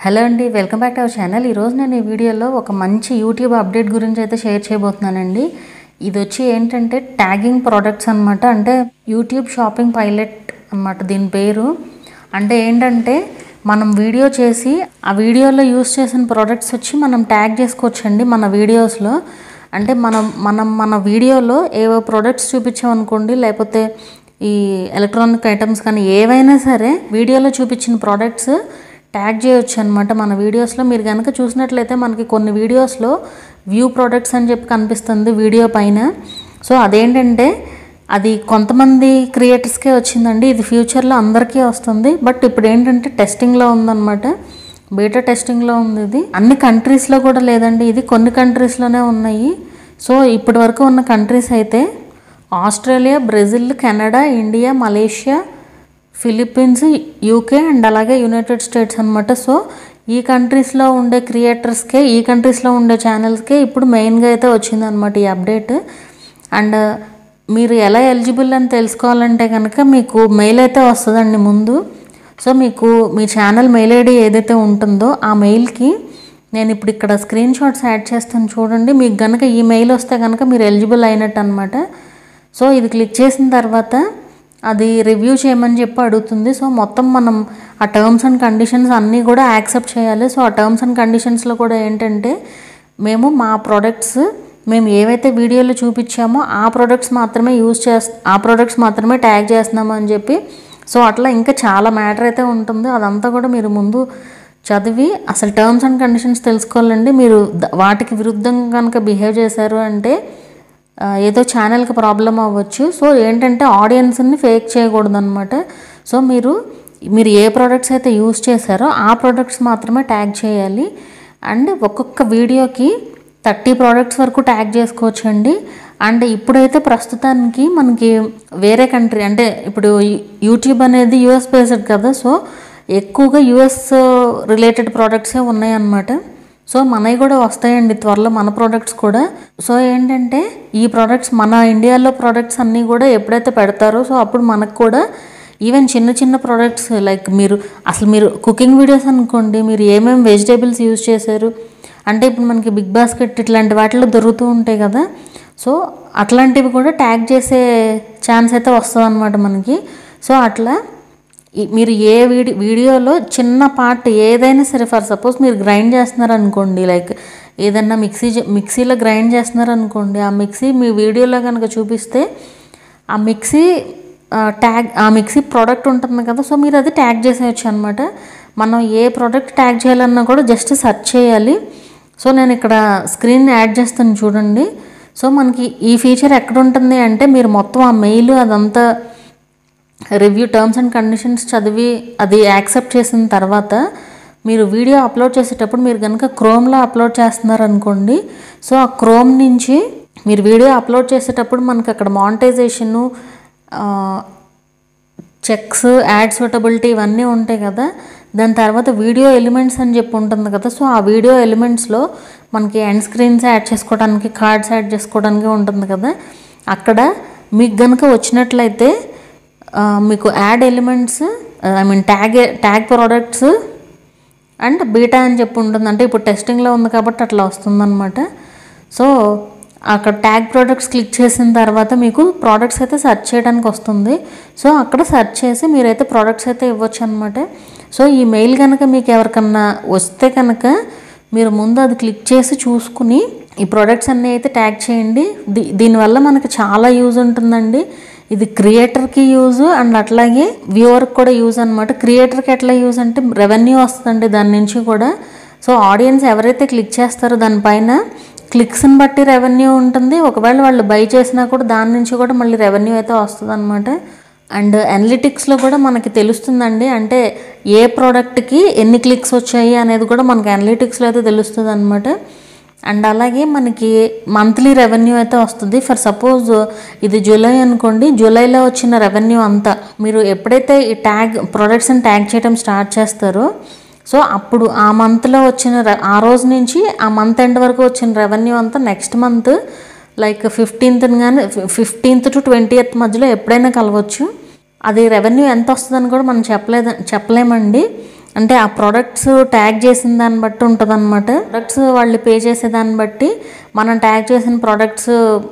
hello అండి welcome back to our channel ఈరోజు నేను ఈ వీడియోలో ఒక మంచి యూట్యూబ్ అప్డేట్ గురించి అయితే షేర్ చేయబోతున్నానండి ఇది వచ్చి ఏంటంటే ట్యాగింగ్ ప్రోడక్ట్స్ అనమాట అంటే యూట్యూబ్ షాపింగ్ పైలట్ అన్నమాట దీని పేరు అంటే ఏంటంటే మనం వీడియో చేసి ఆ వీడియోలో యూస్ చేసిన ప్రోడక్ట్స్ వచ్చి మనం ట్యాగ్ చేసుకోవచ్చండి మన వీడియోస్లో అంటే మనం మనం మన వీడియోలో ఏవో ప్రోడక్ట్స్ చూపించామనుకోండి లేకపోతే ఈ ఎలక్ట్రానిక్ ఐటమ్స్ కానీ ఏవైనా సరే వీడియోలో చూపించిన ప్రోడక్ట్స్ ట్యాగ్ చేయొచ్చు అనమాట మన వీడియోస్లో మీరు కనుక చూసినట్లయితే మనకి కొన్ని వీడియోస్లో వ్యూ ప్రోడక్ట్స్ అని చెప్పి కనిపిస్తుంది వీడియో పైన సో అదేంటంటే అది కొంతమంది క్రియేటర్స్కే వచ్చిందండి ఇది ఫ్యూచర్లో అందరికీ వస్తుంది బట్ ఇప్పుడు ఏంటంటే టెస్టింగ్లో ఉందన్నమాట బీటా టెస్టింగ్లో ఉంది ఇది అన్ని కంట్రీస్లో కూడా లేదండి ఇది కొన్ని కంట్రీస్లోనే ఉన్నాయి సో ఇప్పటి వరకు ఉన్న కంట్రీస్ అయితే Australia Brazil Canada India Malaysia Philippines UK and అలాగే యునైటెడ్ స్టేట్స్ అనమాట సో ఈ కంట్రీస్లో ఉండే క్రియేటర్స్కే ఈ కంట్రీస్లో ఉండే ఛానల్స్కే ఇప్పుడు మెయిన్గా అయితే వచ్చిందనమాట ఈ అప్డేట్ అండ్ మీరు ఎలా ఎలిజిబుల్ అని తెలుసుకోవాలంటే కనుక మీకు మెయిల్ అయితే వస్తుందండి ముందు సో మీకు మీ ఛానల్ మెయిల్ ఐడి ఏదైతే ఉంటుందో ఆ మెయిల్కి నేను ఇప్పుడు ఇక్కడ స్క్రీన్ షాట్స్ యాడ్ చేస్తాను చూడండి మీకు కనుక ఈ మెయిల్ వస్తే కనుక మీరు ఎలిజిబుల్ అయినట్టు అనమాట సో ఇది క్లిక్ చేసిన తర్వాత అది రివ్యూ చేయమని చెప్పి అడుగుతుంది సో మొత్తం మనం ఆ టర్మ్స్ అండ్ కండిషన్స్ అన్నీ కూడా యాక్సెప్ట్ చేయాలి సో ఆ టర్మ్స్ అండ్ కండిషన్స్లో కూడా ఏంటంటే మేము మా ప్రోడక్ట్స్ మేము ఏవైతే వీడియోలో చూపించామో ఆ ప్రోడక్ట్స్ మాత్రమే యూజ్ చేస్త ఆ ప్రోడక్ట్స్ మాత్రమే ట్యాగ్ చేస్తున్నాము అని చెప్పి సో అట్లా ఇంకా చాలా మ్యాటర్ అయితే ఉంటుంది అదంతా కూడా మీరు ముందు చదివి అసలు టర్మ్స్ అండ్ కండిషన్స్ తెలుసుకోవాలండి మీరు ద- వాటికి విరుద్ధంగా కనుక బిహేవ్ చేశారు అంటే ఆ, ఏదో ఛానల్కి ప్రాబ్లం అవ్వచ్చు సో ఏంటంటే ఆడియన్స్ని ఫేక్ చేయకూడదు అనమాట సో మీరు మీరు ఏ ప్రోడక్ట్స్ అయితే యూస్ చేశారో ఆ ప్రోడక్ట్స్ మాత్రమే ట్యాగ్ చేయాలి అండ్ ఒక్కొక్క వీడియోకి థర్టీ ప్రోడక్ట్స్ వరకు ట్యాగ్ చేసుకోవచ్చండి అండ్ ఇప్పుడైతే ప్రస్తుతానికి మనకి వేరే కంట్రీ అంటే ఇప్పుడు యూట్యూబ్ అనేది యూఎస్ బేస్డ్ కదా సో ఎక్కువగా యూఎస్ రిలేటెడ్ ప్రోడక్ట్సే ఉన్నాయన్నమాట సో మనవి కూడా వస్తాయండి త్వరలో మన ప్రోడక్ట్స్ కూడా సో ఏంటంటే ఈ ప్రోడక్ట్స్ మన ఇండియాలో ప్రోడక్ట్స్ అన్నీ కూడా ఎప్పుడైతే పెడతారో సో అప్పుడు మనకు కూడా ఈవెన్ చిన్న చిన్న ప్రోడక్ట్స్ లైక్ మీరు అసలు మీరు కుకింగ్ వీడియోస్ అనుకోండి మీరు ఏమేమి వెజిటేబుల్స్ యూజ్ చేశారు అంటే ఇప్పుడు మనకి బిగ్ బాస్కెట్ ఇట్లాంటి వాటిలో దొరుకుతూ ఉంటాయి కదా సో అట్లాంటివి కూడా ట్యాగ్ చేసే ఛాన్స్ అయితే వస్తుంది అనమాట మనకి సో అట్లా ఈ- మీరు ఏ వీడి వీడియోలో చిన్న పార్ట్ ఏదైనా సరే ఫర్ సపోజ్ మీరు గ్రైండ్ చేస్తున్నారు అనుకోండి లైక్ ఏదన్నా మిక్సీ చే- మిక్సీలో గ్రైండ్ చేస్తున్నారు అనుకోండి ఆ మిక్సీ మీ వీడియోలో కనుక చూపిస్తే ఆ మిక్సీ ఆ, ట్యాగ్ ఆ మిక్సీ ప్రోడక్ట్ ఉంటుంది కదా సో మీరు అది ట్యాగ్ చేసేయచ్చు అనమాట మనం ఏ ప్రోడక్ట్ ట్యాగ్ చేయాలన్నా కూడా జస్ట్ సెర్చ్ చేయాలి సో నేను ఇక్కడ స్క్రీన్ యాడ్ చేస్తాను చూడండి సో మనకి ఈ ఫీచర్ ఎక్కడ ఉంటుంది అంటే మీరు మొత్తం ఆ మెయిల్ అదంతా రివ్యూ టర్మ్స్ అండ్ కండిషన్స్ చదివి అది యాక్సెప్ట్ చేసిన తర్వాత మీరు వీడియో అప్లోడ్ చేసేటప్పుడు మీరు కనుక క్రోమ్లో అప్లోడ్ చేస్తున్నారు అనుకోండి సో ఆ క్రోమ్ నుంచి మీరు వీడియో అప్లోడ్ చేసేటప్పుడు మనకి అక్కడ మానిటైజేషను చెక్స్ యాడ్ సూటబిలిటీ ఇవన్నీ ఉంటాయి కదా దాని తర్వాత వీడియో ఎలిమెంట్స్ అని చెప్పి ఉంటుంది కదా సో ఆ వీడియో ఎలిమెంట్స్లో మనకి ఎండ్ స్క్రీన్స్ యాడ్ చేసుకోవడానికి కార్డ్స్ యాడ్ చేసుకోవడానికి ఉంటుంది కదా అక్కడ మీకు గనుక వచ్చినట్లయితే ఆ, మీకు add elements I mean tag tag products and beta అని చెప్పి ఉంటుంది అంటే ఇప్పుడు టెస్టింగ్లో ఉంది కాబట్టి అట్లా వస్తుందన్నమాట సో అక్కడ ట్యాగ్ ప్రోడక్ట్స్ క్లిక్ చేసిన తర్వాత మీకు ప్రోడక్ట్స్ అయితే సెర్చ్ చేయడానికి వస్తుంది సో అక్కడ సెర్చ్ చేసి మీరైతే ప్రోడక్ట్స్ అయితే ఇవ్వచ్చు అనమాట సో ఈ మెయిల్ కనుక మీకు ఎవరికన్నా వస్తే కనుక మీరు ముందు అది క్లిక్ చేసి చూసుకుని ఈ ప్రోడక్ట్స్ అన్నీ అయితే ట్యాగ్ చేయండి దీ దీనివల్ల మనకి చాలా యూజ్ ఉంటుందండి ఇది క్రియేటర్కి యూజ్ అండ్ అట్లాగే వ్యూవర్కి కూడా యూజ్ అనమాట క్రియేటర్కి ఎట్లా యూజ్ అంటే రెవెన్యూ వస్తుందండి దాని నుంచి కూడా సో ఆడియన్స్ ఎవరైతే క్లిక్ చేస్తారో దానిపైన క్లిక్స్ని బట్టి రెవెన్యూ ఉంటుంది ఒకవేళ వాళ్ళు బై చేసినా కూడా దాని నుంచి కూడా మళ్ళీ రెవెన్యూ అయితే వస్తుంది అనమాట అండ్ అనలిటిక్స్లో కూడా మనకి తెలుస్తుందండి అంటే ఏ ప్రోడక్ట్కి ఎన్ని క్లిక్స్ వచ్చాయి అనేది కూడా మనకి అనలిటిక్స్లో అయితే తెలుస్తుంది అనమాట అండ్ అలాగే మనకి మంత్లీ రెవెన్యూ అయితే వస్తుంది ఫర్ సపోజ్ ఇది జూలై అనుకోండి జూలైలో వచ్చిన రెవెన్యూ అంతా మీరు ఎప్పుడైతే ఈ ట్యాగ్ ప్రొడక్ట్స్ని ట్యాగ్ చేయడం స్టార్ట్ చేస్తారో సో అప్పుడు ఆ మంత్లో వచ్చిన రె- ఆ రోజు నుంచి ఆ మంత్ ఎండ్ వరకు వచ్చిన రెవెన్యూ అంతా నెక్స్ట్ మంత్ లైక్ ఫిఫ్టీన్త్ కానీ ఫిఫ్టీన్త్ టు ట్వంటీ మధ్యలో ఎప్పుడైనా కలవచ్చు అది రెవెన్యూ ఎంత వస్తుందని కూడా మనం చెప్పలేదు చెప్పలేమండి అంటే ఆ ప్రొడక్ట్స్ ట్యాగ్ చేసిన దాన్ని బట్టి ఉంటుంది అనమాట ప్రొడక్ట్స్ వాళ్ళు పే చేసే దాన్ని బట్టి మనం ట్యాగ్ చేసిన ప్రొడక్ట్స్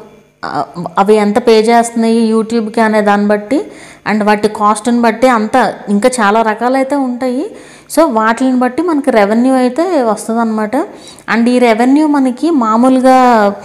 అవి ఎంత పే చేస్తున్నాయి యూట్యూబ్కి అనే దాన్ని బట్టి అండ్ వాటి కాస్ట్ని బట్టి అంత ఇంకా చాలా రకాలైతే ఉంటాయి సో వాటిని బట్టి మనకి రెవెన్యూ అయితే వస్తుంది అనమాట అండ్ ఈ రెవెన్యూ మనకి మామూలుగా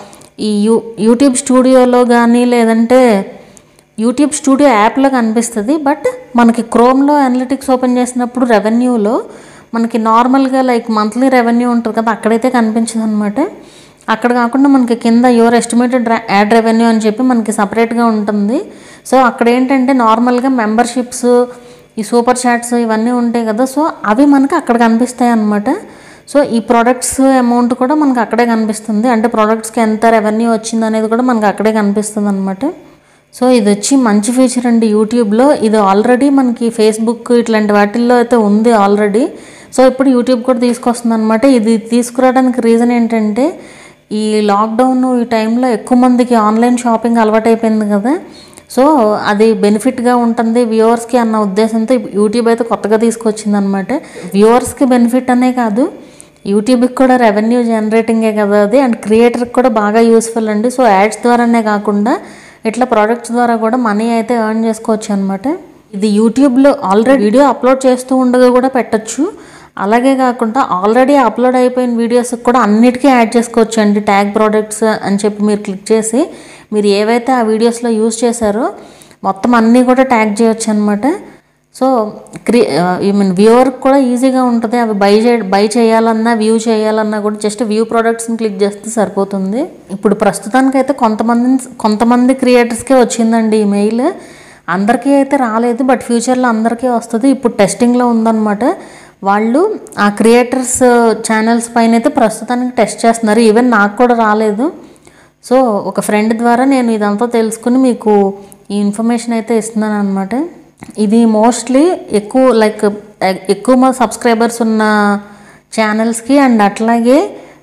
ఈ యూ యూట్యూబ్ స్టూడియోలో కానీ లేదంటే యూట్యూబ్ స్టూడియో యాప్లో కనిపిస్తుంది బట్ మనకి క్రోమ్లో అనలిటిక్స్ ఓపెన్ చేసినప్పుడు రెవెన్యూలో మనకి నార్మల్గా లైక్ మంత్లీ రెవెన్యూ ఉంటుంది కదా అక్కడైతే కనిపించదు అనమాట అక్కడ కాకుండా మనకి కింద యువర్ ఎస్టిమేటెడ్ యాడ్ రెవెన్యూ అని చెప్పి మనకి సపరేట్గా ఉంటుంది సో అక్కడ ఏంటంటే నార్మల్గా మెంబర్షిప్స్ ఈ సూపర్ చాట్స్ ఇవన్నీ ఉంటాయి కదా సో అవి మనకి అక్కడ కనిపిస్తాయి అన్నమాట సో ఈ ప్రొడక్ట్స్ అమౌంట్ కూడా మనకు అక్కడే కనిపిస్తుంది అంటే ప్రొడక్ట్స్కి ఎంత రెవెన్యూ వచ్చింది అనేది కూడా మనకు అక్కడే కనిపిస్తుంది అనమాట సో ఇది వచ్చి మంచి ఫీచర్ అండి యూట్యూబ్లో ఇది ఆల్రెడీ మనకి ఫేస్బుక్ ఇట్లాంటి వాటిల్లో అయితే ఉంది ఆల్రెడీ సో ఇప్పుడు యూట్యూబ్ కూడా తీసుకొస్తుంది అనమాట ఇది తీసుకురావడానికి రీజన్ ఏంటంటే ఈ లాక్డౌన్ ఈ టైంలో ఎక్కువ మందికి ఆన్లైన్ షాపింగ్ అలవాటైపోయింది కదా సో అది బెనిఫిట్గా ఉంటుంది వ్యూవర్స్కి అన్న ఉద్దేశంతో యూట్యూబ్ అయితే కొత్తగా తీసుకొచ్చింది అనమాట వ్యూవర్స్కి బెనిఫిట్ అనే కాదు యూట్యూబ్కి కూడా రెవెన్యూ జనరేటింగే కదా అది అండ్ క్రియేటర్కి కూడా బాగా యూస్ఫుల్ అండి సో యాడ్స్ ద్వారానే కాకుండా ఇట్లా ప్రోడక్ట్స్ ద్వారా కూడా మనీ అయితే ఎర్న్ చేసుకోవచ్చు అనమాట ఇది యూట్యూబ్లో ఆల్రెడీ వీడియో అప్లోడ్ చేస్తూ ఉండగా కూడా పెట్టచ్చు అలాగే కాకుండా ఆల్రెడీ అప్లోడ్ అయిపోయిన వీడియోస్కి కూడా అన్నిటికీ యాడ్ చేసుకోవచ్చు అండి ట్యాగ్ ప్రోడక్ట్స్ అని చెప్పి మీరు క్లిక్ చేసి మీరు ఏవైతే ఆ వీడియోస్లో యూస్ చేశారో మొత్తం అన్నీ కూడా ట్యాగ్ చేయొచ్చు అనమాట సో క్రి ఐ మీన్ వ్యూవర్కి కూడా ఈజీగా ఉంటుంది అవి బై చే బై చేయాలన్నా వ్యూ చేయాలన్నా కూడా జస్ట్ వ్యూ ప్రోడక్ట్స్ని క్లిక్ చేస్తే సరిపోతుంది ఇప్పుడు ప్రస్తుతానికైతే కొంతమంది కొంతమంది క్రియేటర్స్కే వచ్చిందండి ఈ మెయిల్ అందరికీ అయితే రాలేదు బట్ ఫ్యూచర్లో అందరికీ వస్తుంది ఇప్పుడు టెస్టింగ్లో ఉందన్నమాట వాళ్ళు ఆ క్రియేటర్స్ ఛానల్స్ పైన అయితే ప్రస్తుతానికి టెస్ట్ చేస్తున్నారు ఈవెన్ నాకు కూడా రాలేదు సో ఒక ఫ్రెండ్ ద్వారా నేను ఇదంతా తెలుసుకుని మీకు ఈ ఇన్ఫర్మేషన్ అయితే ఇస్తున్నాను అనమాట ఇది మోస్ట్లీ ఎక్కువ లైక్ ఎక్కువ మంది సబ్స్క్రైబర్స్ ఉన్న ఛానల్స్కి అండ్ అట్లాగే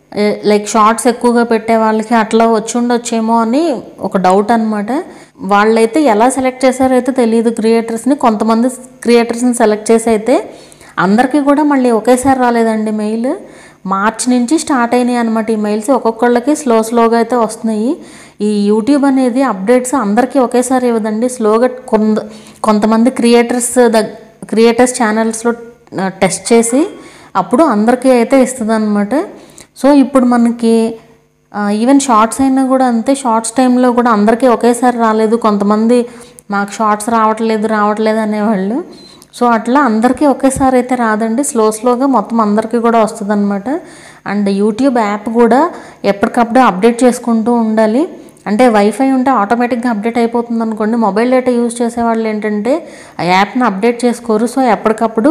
లైక్ షార్ట్స్ ఎక్కువగా పెట్టే వాళ్ళకి అట్లా వచ్చి ఉండొచ్చేమో అని ఒక డౌట్ అనమాట వాళ్ళైతే ఎలా సెలెక్ట్ చేశారో అయితే తెలియదు క్రియేటర్స్ని కొంతమంది క్రియేటర్స్ని సెలెక్ట్ చేసి అయితే అందరికీ కూడా మళ్ళీ ఒకేసారి రాలేదండి మెయిల్ మార్చ్ నుంచి స్టార్ట్ అయినాయి అనమాట ఈ మెయిల్స్ ఒక్కొక్కళ్ళకి స్లో స్లోగా అయితే వస్తున్నాయి ఈ యూట్యూబ్ అనేది అప్డేట్స్ అందరికీ ఒకేసారి ఇవ్వదండి స్లోగా కొంత కొంతమంది క్రియేటర్స్ ద క్రియేటర్స్ ఛానల్స్లో టెస్ట్ చేసి అప్పుడు అందరికీ అయితే ఇస్తుంది అనమాట సో ఇప్పుడు మనకి ఈవెన్ షార్ట్స్ అయినా కూడా అంతే షార్ట్స్ టైంలో కూడా అందరికీ ఒకేసారి రాలేదు కొంతమంది మాకు షార్ట్స్ రావట్లేదు రావట్లేదు అనేవాళ్ళు సో అట్లా అందరికీ ఒకేసారి అయితే రాదండి స్లో స్లోగా మొత్తం అందరికీ కూడా వస్తుంది అనమాట అండ్ యూట్యూబ్ యాప్ కూడా ఎప్పటికప్పుడు అప్డేట్ చేసుకుంటూ ఉండాలి అంటే వైఫై ఉంటే ఆటోమేటిక్గా అప్డేట్ అయిపోతుంది అనుకోండి మొబైల్ డేటా యూజ్ చేసేవాళ్ళు ఏంటంటే ఆ యాప్ని అప్డేట్ చేసుకోరు సో ఎప్పటికప్పుడు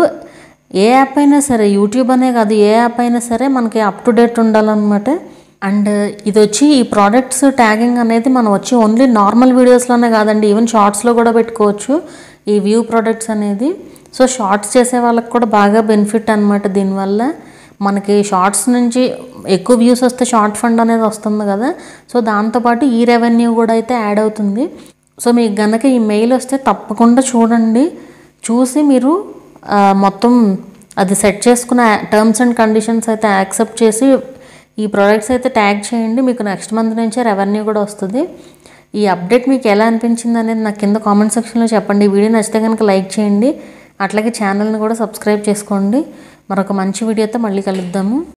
ఏ యాప్ అయినా సరే యూట్యూబ్ అనే కాదు ఏ యాప్ అయినా సరే మనకి అప్ టు డేట్ ఉండాలన్నమాట అండ్ ఇది వచ్చి ఈ ప్రోడక్ట్స్ ట్యాగింగ్ అనేది మనం వచ్చి ఓన్లీ నార్మల్ వీడియోస్లోనే కాదండి ఈవెన్ షార్ట్స్లో కూడా పెట్టుకోవచ్చు ఈ వ్యూ ప్రోడక్ట్స్ అనేది సో షార్ట్స్ చేసే వాళ్ళకి కూడా బాగా బెనిఫిట్ అనమాట దీనివల్ల మనకి షార్ట్స్ నుంచి ఎక్కువ వ్యూస్ వస్తే షార్ట్ ఫండ్ అనేది వస్తుంది కదా సో దాంతోపాటు ఈ రెవెన్యూ కూడా అయితే యాడ్ అవుతుంది సో మీకు గనక ఈ మెయిల్ వస్తే తప్పకుండా చూడండి చూసి మీరు ఆ, మొత్తం అది సెట్ చేసుకున్న టర్మ్స్ అండ్ కండిషన్స్ అయితే యాక్సెప్ట్ చేసి ఈ ప్రోడక్ట్స్ అయితే ట్యాగ్ చేయండి మీకు నెక్స్ట్ మంత్ నుంచే రెవెన్యూ కూడా వస్తుంది ఈ అప్డేట్ మీకు ఎలా అనిపించింది అనేది నాకు కింద కామెంట్ సెక్షన్లో చెప్పండి ఈ వీడియో నచ్చితే కనుక లైక్ చేయండి అట్లాగే ఛానల్ని కూడా సబ్స్క్రైబ్ చేసుకోండి మరొక మంచి వీడియోతో మళ్ళీ కలుద్దాము